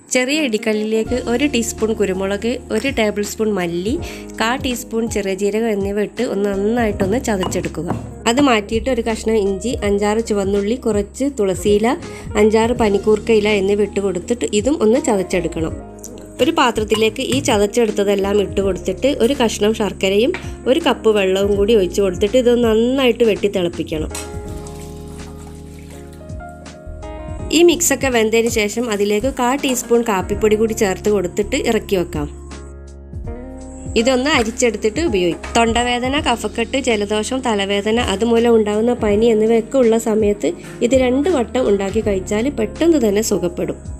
ചെറിയ ഇടിക്കല്ലിലേക്ക് ഒരു ടീസ്പൂൺ കുരുമുളക് ഒരു ടേബിൾ സ്പൂൺ മല്ലി കാ ടീസ്പൂൺ ചെറിയ ജീരകം എന്നിവ ഇട്ട് ഒന്ന് നന്നായിട്ടൊന്ന് ചതച്ചെടുക്കുക അത് മാറ്റിയിട്ട് ഒരു കഷ്ണം ഇഞ്ചി അഞ്ചാറ് ചുവന്നുള്ളി കുറച്ച് തുളസിയില അഞ്ചാറ് പനിക്കൂർക്കയില എന്നിവ ഇട്ട് കൊടുത്തിട്ട് ഇതും ഒന്ന് ചതച്ചെടുക്കണം ഒരു പാത്രത്തിലേക്ക് ഈ ചതച്ചെടുത്തതെല്ലാം ഇട്ട് കൊടുത്തിട്ട് ഒരു കഷ്ണം ശർക്കരയും ഒരു കപ്പ് വെള്ളവും കൂടി ഒഴിച്ച് കൊടുത്തിട്ട് ഇത് നന്നായിട്ട് വെട്ടി തിളപ്പിക്കണം ഈ മിക്സൊക്കെ വെന്തതിന് ശേഷം അതിലേക്ക് കാ ടീസ്പൂൺ കാപ്പിപ്പൊടി കൂടി ചേർത്ത് കൊടുത്തിട്ട് ഇറക്കി വെക്കാം ഇതൊന്ന് അരിച്ചെടുത്തിട്ട് ഉപയോഗിക്കും തൊണ്ടവേദന കഫക്കെട്ട് ജലദോഷം തലവേദന അതുമൂലം ഉണ്ടാകുന്ന പനി എന്നിവയൊക്കെ ഉള്ള സമയത്ത് ഇത് രണ്ട് വട്ടം ഉണ്ടാക്കി കഴിച്ചാൽ പെട്ടെന്ന് തന്നെ സുഖപ്പെടും